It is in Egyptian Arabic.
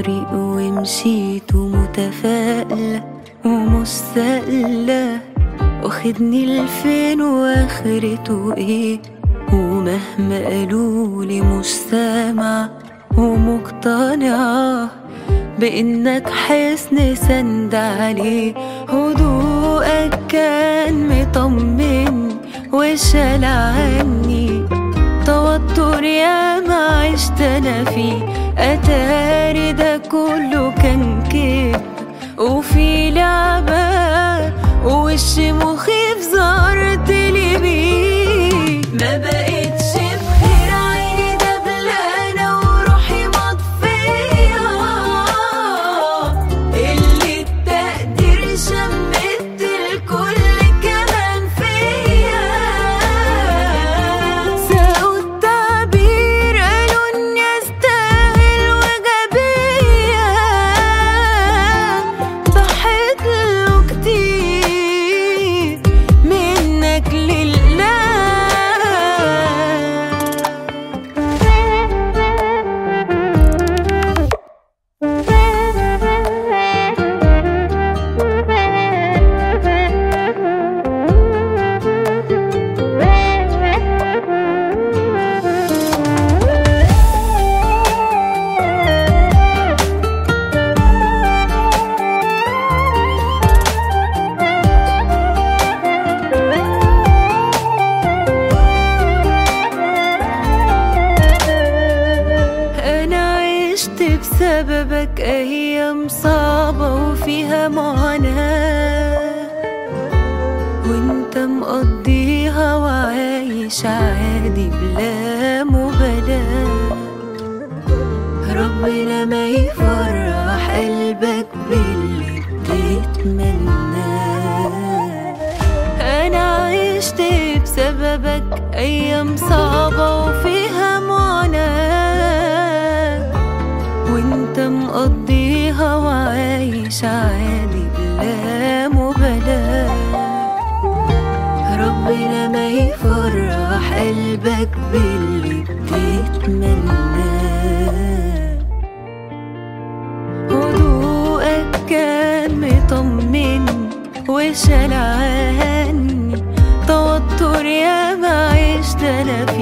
الطريق ومشيت ومتفائلة ومستقلة واخدني لفين واخرته ايه ومهما قالولي مش سامع ومقتنعة بإنك حسن سند عليه هدوءك كان مطمن وشال عني توتر يا ما عشت انا فيه اتاري ده كله كان كده وفي لعبة ووش مخيف ظهرت لي بيه ما بقتش بخير عيني دبلانة وروحي مطفية اللي التقدير شمت الكل كمان فيا ساقوا التعبير قالوا اني استاهل وجبية ضحيت له كتير منك لله أنا عشت بسببك أيام صعبة وفيها معاناة وانت مقضيها وعايش عادي بلا مبالاة ربنا ما يفرح قلبك باللي بتتمناه أنا عشت بسببك أيام صعبة وفيها معاناة وانت مقضيها وعايش عادي بلا مبالاة ربنا ما يفرح قلبك باللي بتتمناه هدوءك كان مطمن وشال عني توتر يا ما عشت انا